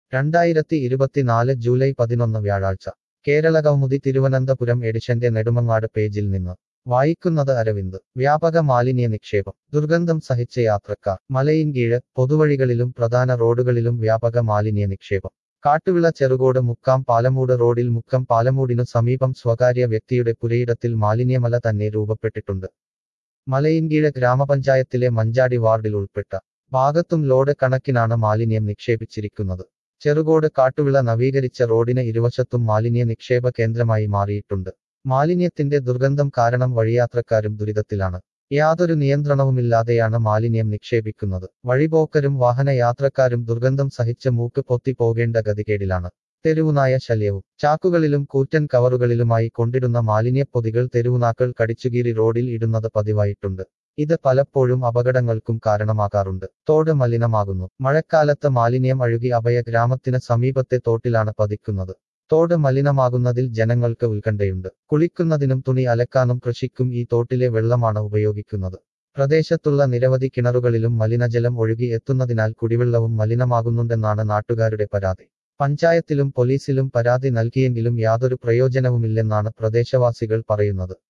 രണ്ടായിരത്തി ഇരുപത്തിനാല് ജൂലൈ പതിനൊന്ന് വ്യാഴാഴ്ച കേരള കൗമുദി തിരുവനന്തപുരം എഡിഷന്റെ നെടുമങ്ങാട് പേജിൽ നിന്ന് വായിക്കുന്നത് അരവിന്ദ് വ്യാപക മാലിന്യ നിക്ഷേപം ദുർഗന്ധം സഹിച്ച യാത്രക്കാർ മലയിൻകീഴ് പൊതുവഴികളിലും പ്രധാന റോഡുകളിലും വ്യാപക മാലിന്യ നിക്ഷേപം കാട്ടുവിള ചെറുകോട് മുക്കാം പാലമൂട് റോഡിൽ മുക്കം പാലമൂടിനു സമീപം സ്വകാര്യ വ്യക്തിയുടെ പുരയിടത്തിൽ മാലിന്യമല തന്നെ രൂപപ്പെട്ടിട്ടുണ്ട് മലയിൻകീഴ് ഗ്രാമപഞ്ചായത്തിലെ മഞ്ചാടി വാർഡിൽ ഉൾപ്പെട്ട ഭാഗത്തും ലോഡ് കണക്കിനാണ് മാലിന്യം നിക്ഷേപിച്ചിരിക്കുന്നത് ചെറുകോട് കാട്ടുവിള നവീകരിച്ച റോഡിന് ഇരുവശത്തും മാലിന്യ നിക്ഷേപ കേന്ദ്രമായി മാറിയിട്ടുണ്ട് മാലിന്യത്തിന്റെ ദുർഗന്ധം കാരണം വഴിയാത്രക്കാരും ദുരിതത്തിലാണ് യാതൊരു നിയന്ത്രണവുമില്ലാതെയാണ് മാലിന്യം നിക്ഷേപിക്കുന്നത് വഴിപോക്കരും വാഹനയാത്രക്കാരും ദുർഗന്ധം സഹിച്ച് മൂക്ക് പൊത്തി പോകേണ്ട ഗതികേടിലാണ് തെരുവുനായ ശല്യവും ചാക്കുകളിലും കൂറ്റൻ കവറുകളിലുമായി കൊണ്ടിടുന്ന മാലിന്യപ്പൊതികൾ തെരുവുനാക്കൾ കടിച്ചുകീറി റോഡിൽ ഇടുന്നത് പതിവായിട്ടുണ്ട് ഇത് പലപ്പോഴും അപകടങ്ങൾക്കും കാരണമാകാറുണ്ട് തോട് മലിനമാകുന്നു മഴക്കാലത്ത് മാലിന്യം അഴുകി അഭയ ഗ്രാമത്തിന് സമീപത്തെ തോട്ടിലാണ് പതിക്കുന്നത് തോട് മലിനമാകുന്നതിൽ ജനങ്ങൾക്ക് ഉത്കണ്ഠയുണ്ട് കുളിക്കുന്നതിനും തുണി അലക്കാനും കൃഷിക്കും ഈ തോട്ടിലെ വെള്ളമാണ് ഉപയോഗിക്കുന്നത് പ്രദേശത്തുള്ള നിരവധി കിണറുകളിലും മലിനജലം ഒഴുകി എത്തുന്നതിനാൽ കുടിവെള്ളവും മലിനമാകുന്നുണ്ടെന്നാണ് നാട്ടുകാരുടെ പരാതി പഞ്ചായത്തിലും പോലീസിലും പരാതി നൽകിയെങ്കിലും യാതൊരു പ്രയോജനവുമില്ലെന്നാണ് പ്രദേശവാസികൾ പറയുന്നത്